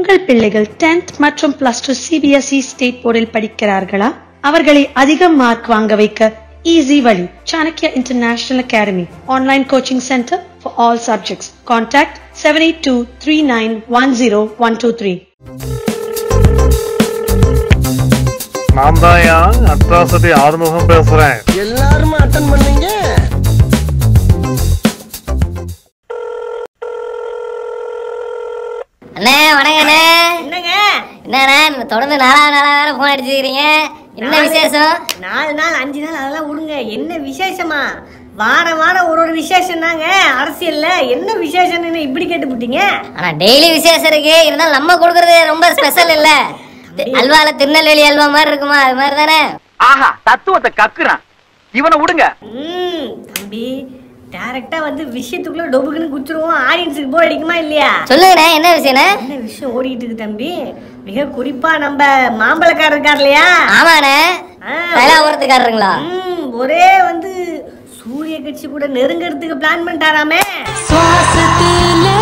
உங்கள் பிள்ளைகள் 10th மற்றும் பிளஸ் டூ சிபிஎஸ்இ ஸ்டேட் போர்டில் படிக்கிறார்களா அவர்களை அதிக மார்க் வாங்க வைக்க ஈஸி வழி Chanakya international academy online coaching centre for all subjects contact seven eight two three nine one zero one two three நான் தான் அட்ராசிட்டி ஆறுமுகம் பேசுறேன் எல்லாரும் அட்டன் பண்ணீங்க அண்ணே வணக்கம் அண்ணே என்னங்க என்னண்ணே நீங்க தொடர்ந்து நாலா நாளா வேற போன் அடிச்சுக்கிறீங்க என்ன விசேஷம் நாலு நாள் அஞ்சு நாள் அதெல்லாம் விடுங்க என்ன விசேஷமா வாரம் வாரம் ஒரு ஒரு விசேஷம் தாங்க அரசியல்ல என்ன விசேஷம்னு இப்படி கேட்டு விட்டீங்க ஆனா டெய்லி விசேஷம் இருக்கு இருந்தாலும் நம்ம கொடுக்கறது ரொம்ப ஸ்பெஷல் இல்ல அல்வால திருநெல்வேலி அல்வா மாதிரி இருக்குமா அது மாதிரி தானே ஆஹா தத்துவத்தை கக்குறான் இவனை விடுங்க ம் தம்பி டைரக்டா வந்து விஷயத்துக்குள்ள டொபுக்குன்னு குச்சிருவோம் ஆடியன்ஸுக்கு போர் அடிக்குமா இல்லையா சொல்லுங்கண்ணே என்ன விஷயம்ண்ணே என்ன விஷயம் ஓடிட்டு இருக்கு தம்பி மிக குறிப்பா நம்ம மாம்பழக்காரர் இருக்கார் இல்லையா ஆமாண்ணே ஆ, தைலாபுரத்துக்காரருங்களா ம், ஒரே வந்து சூரிய கட்சி கூட நெருங்கிறதுக்கு பிளான் பண்ணிட்டாராமே சுவாசத்திலே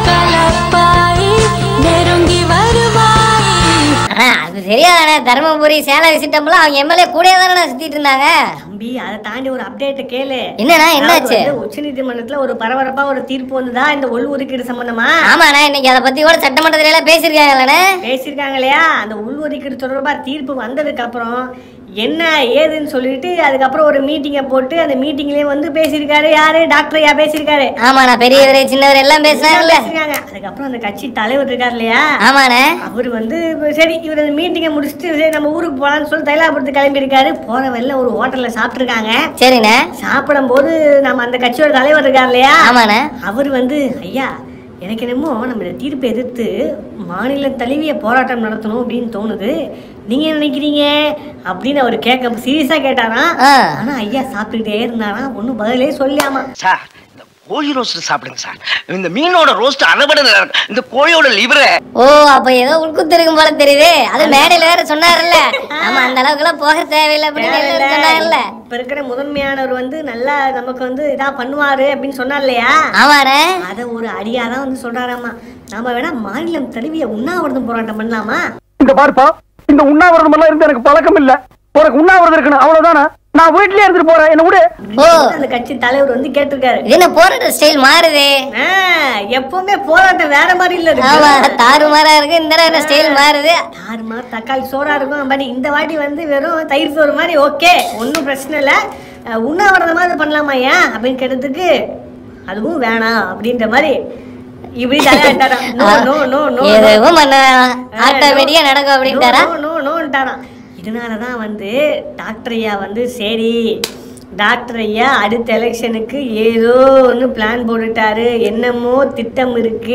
கலப்பாய் நெருங்கி வருவாய் அண்ணா அது தெரியாதானே தருமபுரி சேலம் விசிட்டம்லாம் அவங்க எம்எல்ஏ கூடயே தானே சுத்திட்டு இருந்தாங்க தம்பி அதை தாண்டி ஒரு அப்டேட்டை கேளு என்னண்ணா என்னாச்சு உச்ச நீதிமன்றத்துல ஒரு பரபரப்பா ஒரு தீர்ப்பு வந்ததா இந்த உள் ஒதுக்கீடு சம்பந்தமா ஆமாண்ணா இன்னைக்கு அதை பத்தி கூட சட்டமன்றத்துல எல்லாம் பேசியிருக்காங்களே பேசியிருக்காங்க இல்லையா அந்த உள் ஒதுக்கீடு தொடர்பா தீர்ப்பு வந்ததுக்கு அப்புறம் என்ன ஏதுன்னு சொல்லிட்டு அதுக்கப்புறம் ஒரு மீட்டிங்கை போட்டு அந்த மீட்டிங்லயே வந்து பேசியிருக்காரு யாரு டாக்டர் ஐயா பேசியிருக்காரு ஆமாண்ணா பெரியவர் சின்னவர் எல்லாம் பேசினாங்கல்ல பேசியிருக்காங்க அதுக்கப்புறம் அந்த கட்சி தலைவர் இருக்கார் இல்லையா ஆமாண்ணே அவர் வந்து சரி இவர் அந்த மீட்டிங்கை முடிச்சுட்டு சரி நம்ம ஊருக்கு போகலான்னு சொல்லி தைலாபுரத்துக்கு கிளம்பியிருக்காரு போற வெளில ஒரு ஹோட்டல்ல சாப்பிட்டுருக்காங்க சரிண்ணே சாப்பிடும்போது நம்ம அந்த கட்சியோட தலைவர் இருக்கார் இல்லையா ஆமாண்ணே அவர் வந்து ஐயா எனக்கு என்னமோ நம்ம இந்த தீர்ப்பை எதிர்த்து மாநில தழுவிய போராட்டம் நடத்தணும் அப்படின்னு தோணுது நீங்க என்ன நினைக்கிறீங்க அப்படின்னு அவர் கேட்க சீரியஸா கேட்டாராம் ஆ. ஆனா ஐயா சாப்பிட்டுக்கிட்டே இருந்தாராம் ஒன்றும் பதிலே சொல்லாமா சார் இந்த கோழி ரோஸ்ட் சாப்பிடுங்க சார் இந்த மீனோட ரோஸ்ட் அதை விட நல்லா இருக்கும் இந்த கோழியோட லிவரை ஓ அப்ப ஏதோ உள்குத்து இருக்கும் போல தெரியுது அது மேடையில வேற சொன்னார்ல நம்ம அந்த அளவுக்கு எல்லாம் போக தேவையில்லை அப்படின்னு எல்லாரும் சொன்னாங்கல்ல இப்ப இருக்கிற முதன்மையானவர் வந்து நல்லா நமக்கு வந்து இதா பண்ணுவாரு அப்படின்னு சொன்னார் இல்லையா ஆமாண்ணே அதை ஒரு அடியாதான் வந்து சொல்றாராமா நாம வேணா மாநிலம் தழுவிய உண்ணாவிரதம் போராட்டம் பண்ணலாமா இந்த பாருப்பா இந்த உண்ணாவிரதம் எல்லாம் இருந்து எனக்கு பழக்கம் இல்ல உனக்கு உண்ணாவிரதம் இருக்கணும் அவ்வளவுதானா நான் வீட்லயே இருந்துட்டு போறேன் என்ன விடு ஓ அந்த கட்சி தலைவர் வந்து கேட்டிருக்காரு இது என்ன போராட்ட ஸ்டைல் மாறுது ஆ, எப்பவுமே போராட்டம் வேற மாதிரி இல்ல இருக்கு. ஆமா தாறுமாறா இருக்கு இந்த தடவை ஸ்டைல் மாறுது தாறுமா தக்காளி சோறா இருக்கும் பட் இந்த வாட்டி வந்து வெறும் தயிர் சோறு மாதிரி ஓகே ஒன்றும் பிரச்சனை இல்லை அஹ், உண்ணாவிரதம் மாதிரி பண்ணலாமா ஏன் அப்படின்னு கேட்டதுக்கு அதுவும் வேணாம் அப்படின்ற மாதிரி இப்படி தலையாட்டாராம் நோ நோ நோ நோ எதுவும் பண்ண ஆட்டோமேட்டிக்கா நடக்கும் அப்படின்ட்டாரா நோ நோ நோன்ட்டாராம் இதனால தான் வந்து டாக்டர் ஐயா வந்து சரி டாக்டர் ஐயா அடுத்த எலெக்ஷனுக்கு ஏதோ ஒன்று பிளான் போட்டுட்டாரு என்னமோ திட்டம் இருக்கு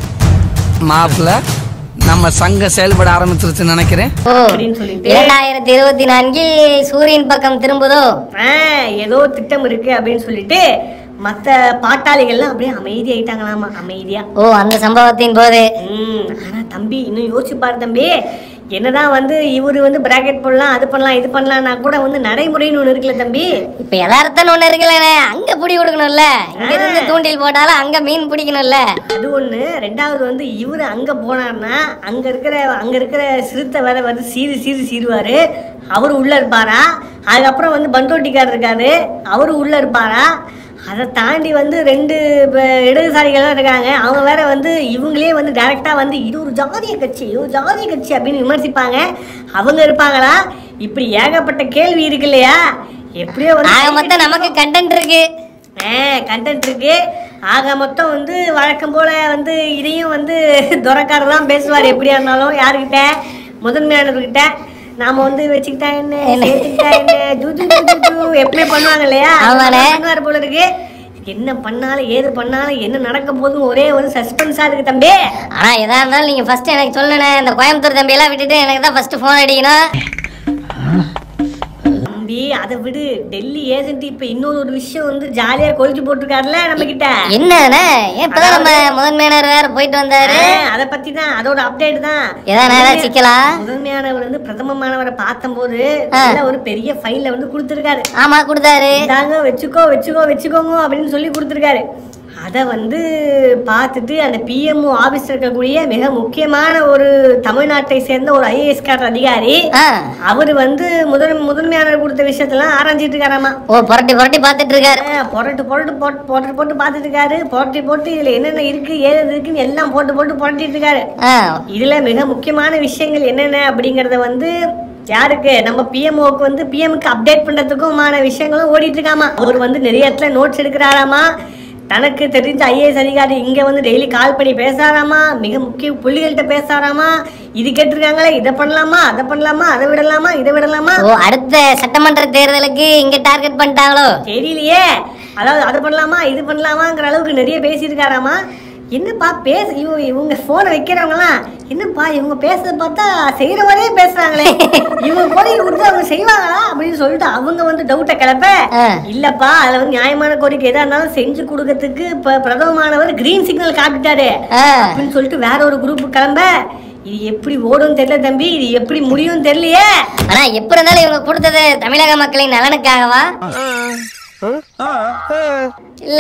மாப்பிள்ள நம்ம சங்கம் செயல்பட ஆரம்பிச்சிருச்சுன்னு நினைக்கிறேன் ஓ அப்படின்னு சொல்லிட்டு இரண்டாயிரத்தி இருபத்தி நான்கில் சூரியன் பக்கம் திரும்புதோ ஆ, ஏதோ திட்டம் இருக்கு அப்படின்னு சொல்லிட்டு மற்ற பாட்டாளிகள்லாம் அப்படியே அமைதியாயிட்டாங்களாமா அமைதியா ஓ அந்த சம்பவத்தின் போது ம் ஆனா தம்பி இன்னும் யோசிச்சு பாரு தம்பி என்னதான் வந்து இவரு வந்து பிராக்கெட் போடலாம் அது பண்ணலாம் இது பண்ணலாம்னா கூட வந்து நடைமுறைன்னு ஒண்ணு இருக்குல்ல தம்பி இப்ப யதார்த்தம் ஒண்ணு இருக்குல்லண்ணே அங்க புடி கொடுக்கணும்ல இங்க இருந்து தூண்டில் போட்டாலும் அங்க மீன் பிடிக்கணும்ல அது ஒண்ணு ரெண்டாவது வந்து இவரு அங்க போனார்னா அங்க இருக்கிற அங்க இருக்கிற சிறுத்தை வேற வந்து சீறு சீறு சீருவாரு அவரு உள்ள இருப்பாரா அதுக்கப்புறம் வந்து பண்டோட்டிக்கார் இருக்காரு அவரு உள்ள இருப்பாரா அதை தாண்டி வந்து ரெண்டு ப- இடதுசாரிகள் இருக்காங்க அவங்க வேற வந்து இவங்களே வந்து டைரக்டா வந்து இது ஒரு ஜாதிய கட்சி இது ஒரு ஜாதிய கட்சி அப்படின்னு விமர்சிப்பாங்க அவங்க இருப்பாங்களா இப்படி ஏகப்பட்ட கேள்வி இருக்கு இல்லையா எப்படியோ ஆக வந்து மொத்தம் நமக்கு கண்டென்ட் இருக்கு கண்டென்ட் இருக்கு ஆக மொத்தம் வந்து வழக்கம் போல வந்து இதையும் வந்து துறக்காரர் தான் பேசுவார் எப்படியா இருந்தாலும் யாருக்கிட்ட முதன்மையானவர்கிட்ட நாம வந்து வச்சுக்கிட்டா என்ன சேர்த்துக்கிட்டா என்ன ஜூ ஜூ ஜூ ஜூ ஜூ எப்பவுமே பண்ணுவாங்க இல்லையா ஆமாண்ணே. பண்ணுவார் போல இருக்கு என்ன பண்ணாலும் ஏது பண்ணாலும் என்ன நடக்க போதும் ஒரே ஒரு சஸ்பென்ஸா இருக்கு தம்பி ஆனா எதா இருந்தாலும் நீங்க ஃபர்ஸ்ட் எனக்கு சொல்லணும் இந்த கோயம்புத்தூர் தம்பி எல்லாம் விட்டுட்டு எனக்கு தான் ஃபர்ஸ்ட் போன் அடிக்கணும் தம்பி அதை விடு டெல்லி ஏஜென்ட் இப்ப இன்னொரு ஒரு விஷயம் வந்து ஜாலியா கொழிச்சு போட்டிருக்காருல நம்ம கிட்ட என்னண்ணே ஏன் இப்பதான் நம்ம முதன்மையானவர் வேற போயிட்டு வந்தாரு அதை பத்தி தான் அதோட அப்டேட் தான் ஏதாவது ஏதாவது சிக்கலா முதன்மையானவர் வந்து பிரதம மாணவரை பார்த்தம்போது ஆ. நல்ல ஒரு பெரிய ஃபைல வந்து கொடுத்துருக்காரு ஆமா கொடுத்தாரு இதாங்க வச்சுக்கோ வச்சுக்கோ வச்சுக்கோங்க அப்படின்னு சொல்லி கொடுத்துருக்காரு அதை வந்து பார்த்துட்டு அந்த பிஎம்ஓ ஆபீஸ்ல இருக்கக்கூடிய மிக முக்கியமான ஒரு தமிழ்நாட்டை சேர்ந்த ஒரு ஐஏஎஸ் கார்டு அதிகாரி ஆ. அவர் வந்து முதன் முதன்மையாளர் கொடுத்த விஷயத்தெல்லாம் ஆராய்ஞ்சிட்டு இருக்காராமா ஓ புரட்டி புரட்டி பார்த்துட்டு இருக்காரு ஆ, புரட்டு புரட்டு போட்டு போட்டு போட்டு பார்த்துட்டு இருக்காரு புரட்டி போட்டு இதுல என்னென்ன இருக்கு ஏது இருக்குன்னு எல்லாம் போட்டு போட்டு புரட்டிட்டு இருக்காரு ஆ, இதுல மிக முக்கியமான விஷயங்கள் என்னென்ன அப்படிங்கறத வந்து யாருக்கு நம்ம பிஎம்ஓக்கு வந்து பிஎம்க்கு அப்டேட் பண்றதுக்குமான விஷயங்களும் ஓடிட்டு இருக்காமா அவர் வந்து நிறைய இடத்துல நோட்ஸ் எடுக்கிறாராமா தனக்கு தெரிஞ்ச ஐஏஎஸ் அதிகாரி இங்க வந்து டெய்லி கால் பண்ணி பேசாராமா மிக முக்கிய புள்ளிகள்கிட்ட பேசாராமா இது கேட்டிருக்காங்களே இதை பண்ணலாமா அதை பண்ணலாமா அதை விடலாமா இதை விடலாமா ஓ அடுத்த சட்டமன்ற தேர்தலுக்கு இங்க டார்கெட் பண்ணிட்டாங்களோ தெரியலையே அதாவது அது பண்ணலாமா இது பண்ணலாமாங்கிற அளவுக்கு நிறைய பேசியிருக்காராமா என்னப்பா பேச இவங்க இவங்க போனை வைக்கிறவங்கலாம் என்னப்பா இவங்க பேசுறத பார்த்தா செய்யற மாதிரியே பேசுறாங்களே இவங்க கோரிக்கை கொடுத்து அவங்க செய்வாங்களா அப்படின்னு சொல்லிட்டு அவங்க வந்து டவுட்டை கிளப்ப ஆ. இல்லப்பா அதுல வந்து நியாயமான கோரிக்கை எதா இருந்தாலும் செஞ்சு கொடுக்கறதுக்கு இப்ப பிரதமமானவர் கிரீன் சிக்னல் காட்டிட்டாரு ஆ. அப்படின்னு சொல்லிட்டு வேற ஒரு குரூப் கிளம்ப இது எப்படி ஓடும் தெரியல தம்பி இது எப்படி முடியும் தெரியலையே ஆனா எப்படி இருந்தாலும் இவங்க கொடுத்தது தமிழக மக்களின் நலனுக்காகவா இல்ல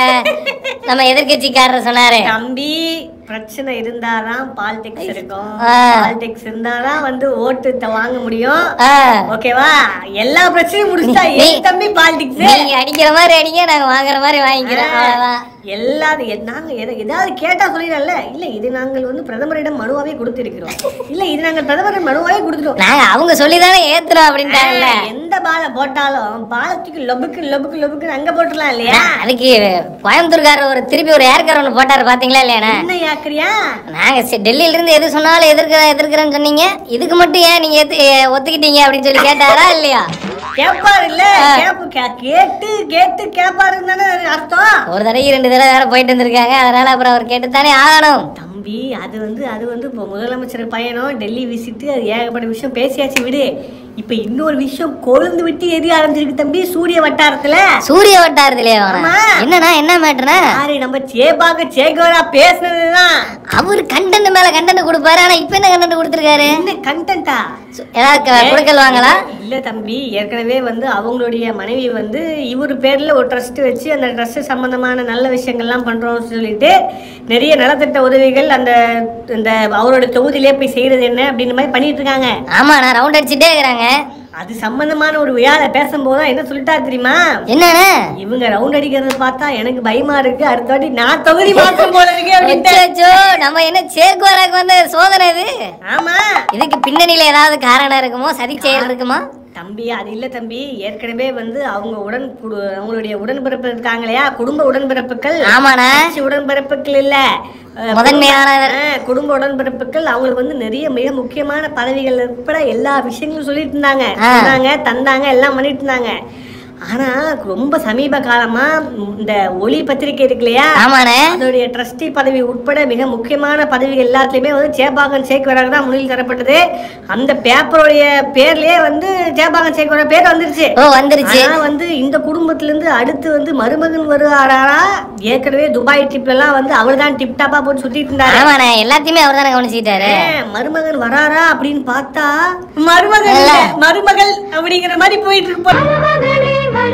நம்ம எதிர்கட்சிக்காரர் சொன்னாரு தம்பி பிரச்சனை இருந்தாதான் பாலிடிக்ஸ் இருக்கும் ஆ. பாலிடிக்ஸ் இருந்தாதான் வந்து ஓட்டு த- வாங்க முடியும் ஆ. ஓகேவா எல்லா பிரச்சனையும் முடிச்சா நீ- ஏன் தம்பி பாலிடிக்ஸ் நீங்க அடிக்கிற மாதிரி அடிங்க நாங்க வாங்குற மாதிரி வாங்கிக்கிறோம் அவ்வளவுதான் எல்லாரும் எ- நாங்க எத- ஏதாவது கேட்டா சொல்லிடல இல்ல இது நாங்கள் வந்து பிரதமரிடம் மனுவாவே கொடுத்திருக்கிறோம் இல்ல இது நாங்கள் பிரதமரிடம் மனுவாவே கொடுத்துட்டோம் நாங்க அவங்க சொல்லிதானே ஏத்துறோம் அப்படின்ட்டாங்கல்ல எந்த பாலை போட்டாலும் பாலத்துக்கு லொபுக்கு லொபுக்கு லொபுக்கு அங்க போட்டுலாம் இல்லையா அதுக்கு கோயம்புத்தூர்காரர் ஒரு திருப்பி ஒரு ஏர்கார் ஒன்று போட்டாரு பாத்தீங்களா இல்லையாண்ணே என்ன யாக்குறியா நாங்க சி- டெல்லியில இருந்து எது சொன்னாலும் எதிர்க்கிறேன் எதிர்க்கிறேன்னு சொன்னீங்க இதுக்கு மட்டும் ஏன் நீங்க ஏத்து- ஏ, ஒத்துக்கிட்டீங்க அப்படின்னு சொல்லி கேட்டாரா இல்லையா கேப்பாரு இல்ல கேப்பு கே- கேட்டு கேட்டு கேப்பாருன்னு தானே அர்த்தம் ஒரு தடவை ரெண்டு தடவை வேற போயிட்டு வந்திருக்காங்க அதனால அப்புறம் அவர் கேட்டுத்தானே ஆகணும் தம்பி அது வந்து அது வந்து இப்போ முதலமைச்சர் பையனும் டெல்லி விசிட்டு அது ஏகப்பட்ட விஷயம் பேசியாச்சு விடு இப்ப இன்னொரு விஷயம் கொழுந்து விட்டு எரிய ஆரம்பிச்சிருக்கு தம்பி சூரிய வட்டாரத்துல சூரிய வட்டாரத்திலே வரேன் ஆமா. என்னண்ணா என்ன மேட்டர்னா யாரு நம்ம சேபாக சேகோரா பேசுனதுதான் அவர் கண்டென்ட் மேல கண்டென்ட் கொடுப்பாரு ஆனா இப்ப என்ன கண்டென்ட் கொடுத்துருக்காரு என்ன கண்டென்ட்டா ஏதாவது க- கொடுக்கல் வாங்கலா இல்ல தம்பி ஏற்கனவே வந்து அவங்களுடைய மனைவி வந்து இவர் பேர்ல ஒரு ட்ரஸ்ட் வச்சு அந்த ட்ரஸ்ட் சம்பந்தமான நல்ல விஷயங்கள்லாம் பண்றோம்னு சொல்லிட்டு நிறைய நலத்திட்ட உதவிகள் அந்த இந்த அவரோட தொகுதியிலே போய் செய்யறது என்ன அப்படின்ற மாதிரி பண்ணிட்டு இருக்காங்க ஆமா நான் ரவுண்ட் அடிச்சுட்டே இருக்கிறாங்க அது சம்பந்தமான ஒரு விழால பேசும்போது என்ன சொல்லிட்டாரு தெரியுமா என்னண்ணே இவங்க ரவுண்ட் அடிக்கிறத பார்த்தா எனக்கு பயமா இருக்கு அடுத்த வாட்டி நான் தொகுதி மாற்றம் போல இருக்கு அப்படின்ட்டு அச்சோ நம்ம என்ன சேக்குவராக்கு வந்த சோதனை இது ஆமா இதுக்கு பின்னணியில ஏதாவது காரணம் இருக்குமோ சதி செயல் இருக்குமா தம்பி அது இல்ல தம்பி ஏற்கனவே வந்து அவங்க உடன் குடு- அவங்களுடைய உடன்பிறப்பு இருக்காங்க இல்லையா குடும்ப உடன்பிறப்புகள் ஆமாண்ணா கட்சி உடன்பிறப்புகள் இல்ல அஹ், முதன்மையானவர். குடும்ப- அஹ், குடும்ப உடன்பிறப்புகள் அவங்களுக்கு வந்து நிறைய மிக முக்கியமான பதவிகள் உட்பட எல்லா விஷயங்களும் சொல்லிட்டு இருந்தாங்க ஆ. சொன்னாங்க தந்தாங்க எல்லாம் பண்ணிட்டு இருந்தாங்க ஆனா ரொம்ப சமீப காலமா இந்த ஒளி பத்திரிகை இருக்கு இல்லையா ஆமாண்ணே அதோடைய ட்ரஸ்டி பதவி உட்பட மிக முக்கியமான பதவிகள் எல்லாத்துலயுமே வந்து சேபாகன் சேக்குவராக தான் முன்னில் தரப்பட்டது அந்த பேப்பருடைய பேர்லயே வந்து சேபாகன் சேக்குவர பேர் வந்துருச்சு ஓ வந்துருச்சு ஆனா வந்து இந்த குடும்பத்துல இருந்து அடுத்து வந்து மருமகன் வருவாரா ஏற்கனவே துபாய் ட்ரிப்ல எல்லாம் வந்து அவர் தான் டிப் டாப்பா போட்டு சுத்திட்டு இருந்தாரு ஆமாண்ணே எல்லாத்தையுமே அவர் தானே கவனிச்சுக்கிட்டாரு ஏன், மருமகன் வராரா அப்படின்னு பார்த்தா மருமகன் இல்ல, மருமகள் அப்படிங்கிற மாதிரி போயிட்டு இருக்கு போல.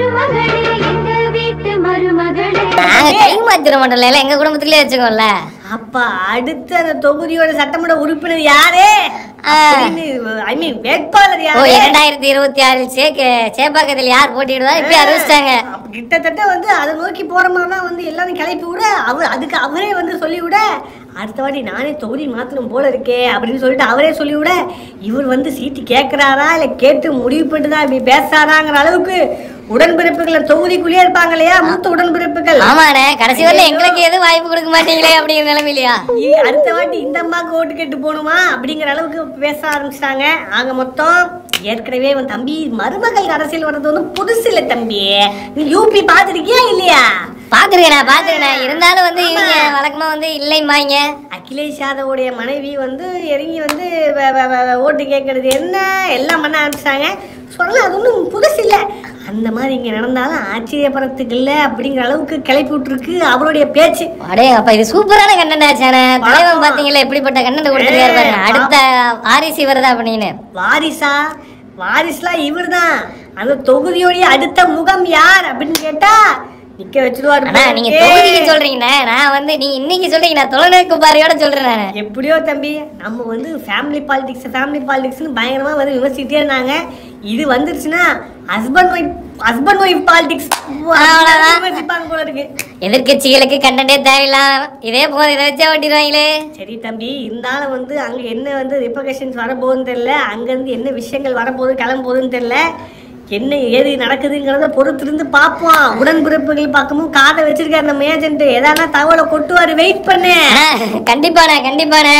நாங்க கை மாத்திர மாட்டோம்ல எல்லாம் எங்க குடும்பத்துக்குள்ளே வச்சுக்கோம்ல அப்ப அடுத்து அந்த தொகுதியோட சட்டமன்ற உறுப்பினர் யாரு ஐ மீன் வேட்பாளர் ஓ யாரு இரண்டாயிரத்தி இருபத்தி ஆறில் சேக்கு சேப்பாக்கத்தில் யார் போட்டியிடுவா இப்ப அறிவிச்சிட்டாங்க அப்ப கிட்டத்தட்ட வந்து அதை நோக்கி போற மாதிரி தான் வந்து எல்லாரும் கிளப்பி விட அவர் அதுக்கு அவரே வந்து சொல்லி விட அடுத்த வாட்டி நானே தொகுதி மாத்தணும் போல இருக்கே அப்படின்னு சொல்லிட்டு அவரே சொல்லி விட இவர் வந்து சீட்டு கேட்கிறாரா இல்ல கேட்டு முடிவு பண்ணிட்டு தான் இப்படி பேசாராங்கிற அளவுக்கு உடன்பிறப்புகள் தொகுதிக்குள்ளேயே இருப்பாங்க இல்லையா மூத்த உடன்பிறப்புகள் ஆமாண்ணே கடைசி வரல எங்களுக்கு எதுவும் வாய்ப்பு கொடுக்க மாட்டீங்களே அப்படிங்கிற நிலைமையிலையா இ- அடுத்த வாட்டி இந்த அம்மாக்கு ஓட்டு கேட்டு போகணுமா அப்படிங்கிற அளவுக்கு பேச ஆரம்பிச்சிட்டாங்க ஆக மொத்தம் ஏற்கனவே உன் தம்பி மருமகள் அரசியல் வர்றது வந்து புதுசு இல்ல தம்பி நீ யூபி பாத்திருக்கியா இல்லையா பாத்துருக்கேன் பாத்துருக்கேன் இருந்தாலும் வந்து இவங்க வழக்கமா வந்து இல்லைம்பாங்க அகிலேஷ் யாதவுடைய மனைவி வந்து இறங்கி வந்து வ- வ- வ- ஓட்டு கேட்கறது என்ன எல்லாம் பண்ண ஆரம்பிச்சிட்டாங்க சொல்ல அது ஒன்றும் புதுசு இல்லை அந்த மாதிரி இங்க நடந்தாலும் ஆச்சரியப்படுறதுக்கு இல்லை அப்படிங்கிற அளவுக்கு கிளப்பி விட்டுருக்கு அவருடைய பேச்சு அடே அப்ப இது சூப்பரான கண்டென்ட் ஆச்சானே தலைவன் பாத்தீங்களா எப்படிப்பட்ட கண்டென்ட் கொடுத்துருக்காரு பாருங்க அடுத்த ஆரிசி வருதா அப்படின்னு வாரிசா வாரிசுலாம் இவர்தான் அந்த தொகுதியோடைய அடுத்த முகம் யார் அப்படின்னு கேட்டா நிக்க வச்சிருவாரு அண்ணா நீங்க போல தொகுதிக்கு இருக்கே. சொல்றீங்கண்ணே நான் வந்து நீங்க இன்னைக்கு சொல்றீங்க நான் தொலைநோக்கு பார்வையோட சொல்றேன் நானு எப்படியோ தம்பி நம்ம வந்து ஃபேமிலி பாலிடிக்ஸ் ஃபேமிலி பாலிடிக்ஸ்னு பயங்கரமா வந்து விமர்சிக்கிட்டே இருந்தாங்க இது வந்துருச்சுன்னா husband wife husband wife politics அவ்வளவுதான். விமர்சிப்பாங்க போல இருக்கு எதிர்க்கட்சிகளுக்கு கண்டனே தேவையில்லாம் இதே போதும் இதை வச்சே ஓட்டிடுவாங்களே சரி தம்பி இருந்தாலும் வந்து அங்க என்ன வந்து ரிப்பகேஷன்ஸ் வரப்போகுதுன்னு தெரியல அங்கேருந்து என்ன விஷயங்கள் வரப்போகுது கிளம்புதுன்னு தெரியல என்ன ஏது நடக்குதுங்கிறத பொறுத்திருந்து பார்ப்போம் உடன்பிறப்புகள் பார்க்கவும் காதை வச்சிருக்காரு நம்ம ஏஜென்ட் எதானா தகவலை கொட்டுவாரு வெயிட் பண்ணு அண்ணா, கண்டிப்பாண்ணே கண்டிப்பாண்ணே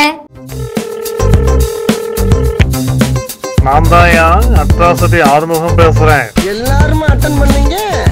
நான் தான் அட்ராசிட்டி ஆறுமுகம் பேசுறேன் எல்லாரும் அட்டன் பண்ணீங்க